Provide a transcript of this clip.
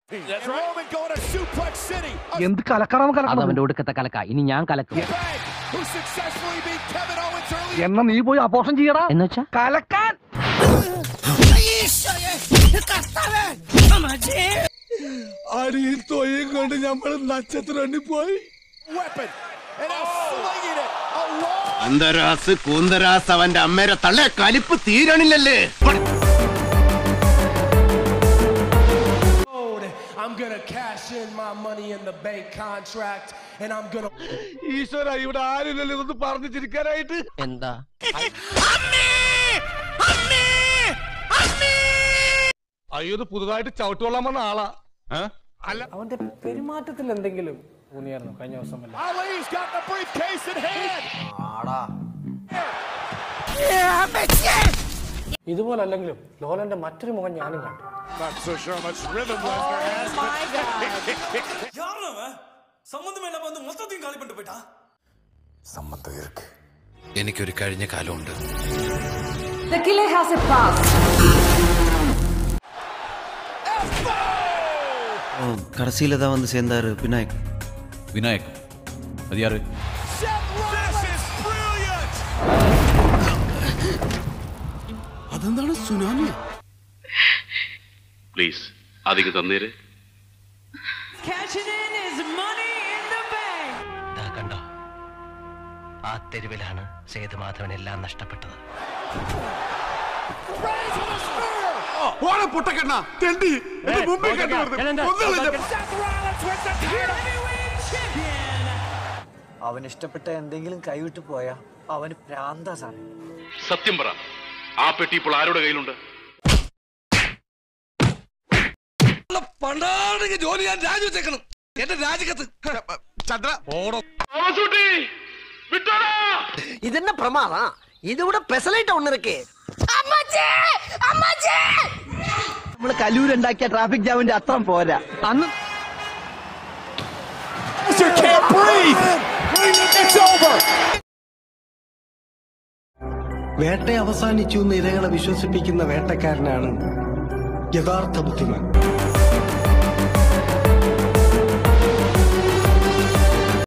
And Roman going to Suplex City. A എന്ത് കലക്കണം അത് കലക്കണം അവന്റെ ഒടുക്കത്തെ കലക്ക ഇനി ഞാൻ കലക്കും bang who successfully beat Kevin Owens earlier. എന്നാ നീ പോയി അപോഷം ചെയ്യടാ എന്ന് വെച്ചാ കലക്കാൻ അടിയും തൊയ്യും കൊണ്ട് നമ്മൾ നക്ഷത്രം പോയി Weapon. And now slinging it. A long അന്തരാസ് കൂന്തരാസ് അവന്റെ അമ്മേരെ തള്ളെ കലിപ്പ് തീരണില്ലല്ലേ road. I'm gonna cash in my money in the bank contract and I'm gonna ഈശ്വര ഇവിടെ ആരില്ലല്ലോ ഇതൊന്ന് പറഞ്ഞു ചിരിക്കാനായിട്ട് എന്താ അയ്യോ ഇത് പുതുതായിട്ട് ചവിട്ടുകൊള്ളാൻ വന്ന ആളാ അല്ല അവന്റെ പെരുമാറ്റത്തിൽ എന്തെങ്കിലും ഊന്നിയായിരുന്നു കഴിഞ്ഞ ദിവസം വല്ല Ali's got the briefcase in hand. ഇതുപോലെ അല്ലെങ്കിലും ലോലന്റെ മറ്റൊരു മുഖം ഞാനും കണ്ടു Not so sure how much rhythm Lesnar has. சம்பந்தமே இல்லாம வந்து மொத்தத்தையும் காலி பண்ணிட்டு போயிட்டான் എനിക്കൊരു കഴിഞ്ഞ കാലമുണ്ട് The killer has a past. கடைசியில தான் வந்து சேர்ந்தாரு விநாயக் விநாயக் அது யாரு Seth Rollins. This is brilliant. അതെന്താണ് സുനാമി പ്ലീസ് അധികം തന്നേര് Cashing in his money in the bank. ദാ കണ്ടോ ആ തെരുവിലാണ് സേതുമാധവൻ എല്ലാം നഷ്ടപ്പെട്ടത് Reigns with a spear. ഓണ പൊട്ടക്കെണ്ണ തെണ്ടി എന്റെ മുമ്പിൽ കണ്ടുവരുന്നത് Seth Rollins with the title. അവൻ ഇഷ്ടപ്പെട്ട എന്തെങ്കിലും കൈവിട്ട് പോയാ അവന് പ്രാന്താ സാറേ സത്യം പറ ആ പെട്ടി ഇപ്പോൾ ആരുടെ കയ്യിലുണ്ട് പണ്ടാണെങ്കിൽ ജോലി ഞാൻ രാജിവെച്ചേക്കണം എന്റെ രാജിക്കത്ത് ചന്ദ്ര ഓടോ ഇതെന്നെ പ്രമാദാ ഇതിവിടെ പെസലായിട്ട് ഒന്നിറക്കേ നമ്മള് കലൂരുണ്ടാക്കിയ ട്രാഫിക് ജാമിന്റെ അത്രം പോരാ അന്ന് Lesnar can't breathe. It's over. വേട്ട അവസാനിച്ചു എന്ന് ഇരകളെ വിശ്വസിപ്പിക്കുന്ന വേട്ടക്കാരനാണ് യഥാർത്ഥ ബുദ്ധിമാൻ